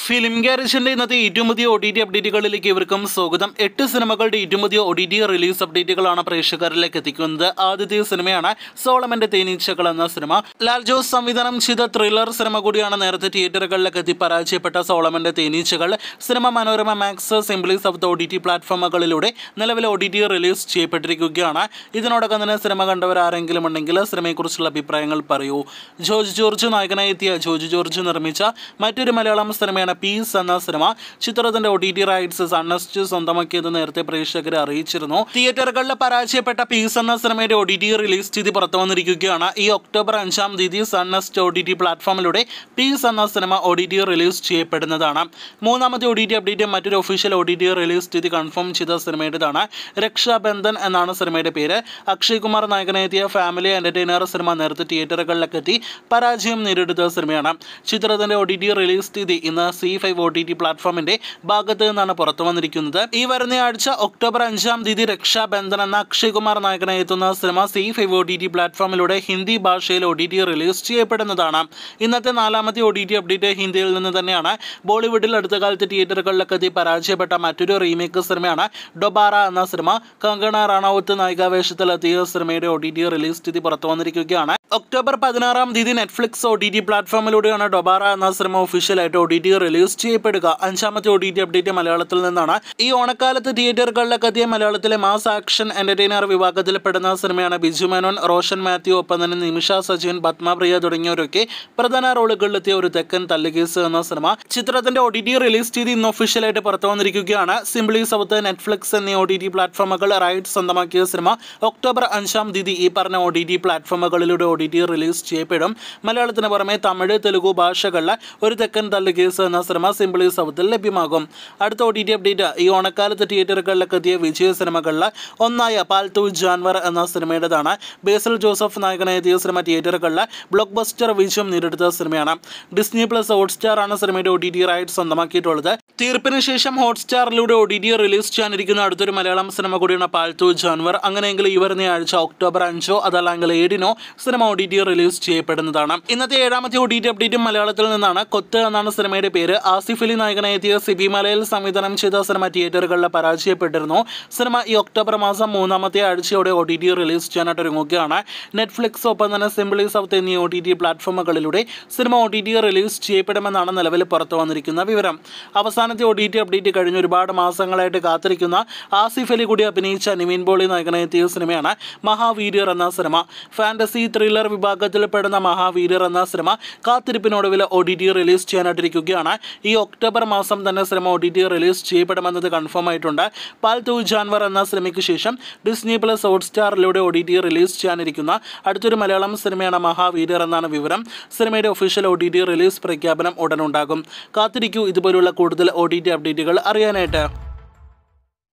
film ഗാരേജിന്റെ ഇന്നത്തെ ഏറ്റവും പുതിയ ഒ ടി ടി അപ്ഡേറ്റുകളിലേക്ക് ഇവർക്കും സ്വാഗതം എട്ട് സിനിമകളുടെ ഏറ്റവും പുതിയ ഒ ടി ടി റിലീസ് അപ്ഡേറ്റുകളാണ് പ്രേക്ഷകരിലേക്ക് എത്തിക്കുന്നത് ആദ്യത്തെ സിനിമയാണ് സോളമന്റെ തേനീച്ചകൾ എന്ന സിനിമ ലാൽ ജോസ് സംവിധാനം ചെയ്ത ത്രില്ലർ സിനിമ കൂടിയാണ് നേരത്തെ തിയേറ്ററുകളിലേക്ക് എത്തി പരാജയപ്പെട്ട സോളമന്റെ തേനീച്ചകൾ സിനിമ മനോരമ മാക്സ് സിംപ്ലീസ് of the O T T പ്ലാറ്റ്ഫോമുകളിലൂടെ നിലവിലെ ഒ ടി ടി റിലീസ് ചെയ്യപ്പെട്ടിരിക്കുകയാണ് ഇതിനോടൊപ്പം തന്നെ സിനിമ കണ്ടവർ ആരെങ്കിലും ഉണ്ടെങ്കിൽ സിനിമയെക്കുറിച്ചുള്ള അഭിപ്രായങ്ങൾ പറയൂ ജോർജ് ജോർജ് നായകനായി എത്തിയ ജോർജ് ജോർജ് നിർമ്മിച്ച മറ്റൊരു മലയാളം സിനിമയാണ് പീസ് എന്ന സിനിമ ചിത്രത്തിന്റെ O T T rights Sun NXT സ്വന്തമാക്കിയത് നേരത്തെ പ്രേക്ഷകരെ അറിയിച്ചിരുന്നു തിയേറ്ററുകളിൽ പരാജയപ്പെട്ട പീസ് എന്ന സിനിമയുടെ ഒ ടി ടി റിലീസ് തീയതി പുറത്തു വന്നിരിക്കുകയാണ് ഈ ഒക്ടോബർ അഞ്ചാം തീയതി സൺനെസ്റ്റ് ഒ ടി ടി പ്ലാറ്റ്ഫോമിലൂടെ പീസ് എന്ന സിനിമ ഒ ടി ടി റിലീസ് ചെയ്യപ്പെടുന്നതാണ് മൂന്നാമത്തെ ഒ ടി ടി അപ്ഡേറ്റ് മറ്റൊരു official O T T release തീയതി കൺഫേം ചെയ്ത സിനിമയുടേതാണ് രക്ഷാബന്ധൻ എന്നാണ് സിനിമയുടെ പേര് അക്ഷയ് കുമാർ നായകനെത്തിയ ഫാമിലി എന്റർടൈനർ സിനിമ നേരത്തെ തിയേറ്ററുകളിലേക്ക് എത്തി പരാജയം നേരിടുന്ന സിനിമയാണ് ചിത്രത്തിന്റെ ഒ ടി ടി റിലീസ് തീയതി ഇന്ന് Zee five O T T പ്ലാറ്റ്ഫോമിന്റെ ഭാഗത്ത് നിന്നാണ് പുറത്തു വന്നിരിക്കുന്നത് ഈ വരുന്ന ആഴ്ച ഒക്ടോബർ അഞ്ചാം തീയതി രക്ഷാബന്ധൻ എന്ന അക്ഷയ് കുമാർ നായകനായി എത്തുന്ന സിനിമ Zee five O T T പ്ലാറ്റ്ഫോമിലൂടെ ഹിന്ദി ഭാഷയിൽ ഒ ടി ടി റിലീസ് ചെയ്യപ്പെടുന്നതാണ് ഇന്നത്തെ നാലാമത്തെ ഒ ടി ടി അപ്ഡേറ്റ് ഹിന്ദിയിൽ നിന്ന് തന്നെയാണ് ബോളിവുഡിൽ അടുത്ത കാലത്ത് തിയേറ്ററുകളിലൊക്കെ എത്തി പരാജയപ്പെട്ട മറ്റൊരു റീമേക്ക് സിനിമയാണ് ഡൊബാറ എന്ന സിനിമ കങ്കണ റാണൌത്ത് നായികാവേഷത്തിലെത്തിയ സിനിമയുടെ ഒ ടി ടി റിലീസ് തീയതി പുറത്തു വന്നിരിക്കുകയാണ് ഒക്ടോബർ പതിനാറാം തീയതി നെറ്റ്ഫ്ലിക്സ് ഒ ടി ടി പ്ലാറ്റ്ഫോമിലൂടെയാണ് ഡൊബാറ എന്ന സിനിമ ഒഫീഷ്യലായിട്ട് ഒ ടി ടി റിലീസ് ചെയ്യപ്പെടുക അഞ്ചാമത്തെ ഒ ടി ടി അപ്ഡേറ്റ് മലയാളത്തിൽ നിന്നാണ് ഈ ഓണക്കാലത്ത് തിയേറ്ററുകളിലൊക്കെ എത്തിയ മലയാളത്തിലെ മാസ് ആക്ഷൻ എന്റർടൈനർ വിഭാഗത്തിൽപ്പെടുന്ന സിനിമയാണ് ബിജു മേനോൻ റോഷൻ മാത്യു ഒപ്പം തന്നെ നിമിഷ സജീൻ പത്മപ്രിയ തുടങ്ങിയവരൊക്കെ പ്രധാന റോളുകളിലെത്തിയ ഒരു തെക്കൻ തല്ലുകേസ് എന്ന സിനിമ ചിത്രത്തിന്റെ ഒ ടി ടി റിലീസ് തീയതി ഇന്ന് ഒഫീഷ്യലായിട്ട് പുറത്തു വന്നിരിക്കുകയാണ് സിംപ്ലി സൗത്ത് നെറ്റ്ഫ്ലിക്സ് എന്നീ ഒ ടി ടി പ്ലാറ്റ്ഫോമുകൾ റൈറ്റ് സ്വന്തമാക്കിയ സിനിമ ഒക്ടോബർ അഞ്ചാം തീയതി ഈ പറഞ്ഞ ഒ ടി ടി പ്ലാറ്റ്ഫോമുകളിലൂടെ ഒ ടി ടി റിലീസ് ചെയ്യപ്പെടും മലയാളത്തിന് പുറമെ തമിഴ് തെലുഗു ഭാഷകളിലെ ഒരു തെക്കൻ തല്ലുകേസ് എന്ന സിനിമ സിംപ്ലി സൗത്തിൽ ലഭ്യമാകും അടുത്ത ഒ ടി ടി അപ്ഡേറ്റ് ഈ ഓണക്കാലത്ത് തിയേറ്ററുകളിലേക്ക് എത്തിയ വിജയ സിനിമകളിൽ ഒന്നായ പാൽത്തു ജാൻവർ എന്ന സിനിമയുടേതാണ് ബേസൽ ജോസഫ് നായകനായി എത്തിയ സിനിമ തിയേറ്ററുകളിൽ ബ്ലോക്ക് ബസ്റ്റർ വിജയം നേരിടുന്ന സിനിമയാണ് ഡിസ്നി പ്ലസ് ഹോട്ട്സ്റ്റാർ ആണ് സിനിമയുടെ ഒ ടി ടി റൈറ്റ് സ്വന്തമാക്കിയിട്ടുള്ളത് തീർപ്പിന് ശേഷം ഹോട്ട്സ്റ്റാറിലൂടെ ഒ ടി ടി റിലീസ് ചെയ്യാനിരിക്കുന്ന അടുത്തൊരു മലയാളം സിനിമ കൂടിയാണ് പാൽത്തു ജാൻവർ അങ്ങനെയെങ്കിൽ ഈ വരുന്ന ആഴ്ച ഒക്ടോബർ അഞ്ചോ അതല്ലെങ്കിൽ ഏഴിനോ സിനിമ ഒ ടി ടി റിലീസ് ചെയ്യപ്പെടുന്നതാണ് ഇന്നത്തെ ഏഴാമത്തെ ഒ ടി ടി അപ്ഡേറ്റും മലയാളത്തിൽ നിന്നാണ് കൊത്ത് എന്നാണ് സിനിമയുടെ പേര് ആസിഫ് അലി നായകനായി എത്തിയ സിബി മലയിൽ സംവിധാനം ചെയ്ത സിനിമ തിയേറ്ററുകളിൽ പരാജയപ്പെട്ടിരുന്നു സിനിമ ഈ ഒക്ടോബർ മാസം മൂന്നാമത്തെ ആഴ്ചയോടെ ഒ ടി ടി റിലീസ് ചെയ്യാനായിട്ട് ഒരുങ്ങുകയാണ് നെറ്റ്ഫ്ലിക്സ് ഒപ്പം തന്നെ സിംപ്ലി സൗത്ത് എന്നീ ഒ ടി ടി പ്ലാറ്റ്ഫോമുകളിലൂടെ സിനിമ ഒ ടി ടി റിലീസ് ചെയ്യപ്പെടുമെന്നാണ് നിലവിൽ പുറത്തു വന്നിരിക്കുന്ന വിവരം അവസാനത്തെ ഒ ടി ടി അപ്ഡേറ്റ് കഴിഞ്ഞ ഒരുപാട് മാസങ്ങളായിട്ട് കാത്തിരിക്കുന്ന ആസിഫ് അലി കൂടി അഭിനയിച്ച നിവിൻ പോളി നായകനായി എത്തിയ സിനിമയാണ് മഹാവീര്യർ എന്ന സിനിമ ഫാന്റസി ത്രില്ലർ വിഭാഗത്തിൽപ്പെടുന്ന മഹാവീര്യർ എന്ന സിനിമ കാത്തിരിപ്പിനൊടുവിൽ ഒ ടി ടി റിലീസ് ചെയ്യാനായിട്ടിരിക്കുകയാണ് ഈ ഒക്ടോബർ മാസം തന്നെ സിനിമ ഒ ടി ടി റിലീസ് ചെയ്യപ്പെടുമെന്നത് കൺഫേം ആയിട്ടുണ്ട് പാൽ തു ജാൻവർ എന്ന സിനിമയ്ക്ക് ശേഷം ഡിസ്നി പ്ലസ് ഹോട്ട്സ്റ്റാറിലൂടെ ഒ ടി ടി റിലീസ് ചെയ്യാനിരിക്കുന്ന അടുത്തൊരു മലയാളം സിനിമയാണ് മഹാവീര്യർ എന്നാണ് വിവരം സിനിമയുടെ official O T T release പ്രഖ്യാപനം ഉടനുണ്ടാകും കാത്തിരിക്കൂ ഇതുപോലുള്ള കൂടുതൽ ഒ ടി ടി അപ്ഡേറ്റുകൾ അറിയാനായിട്ട്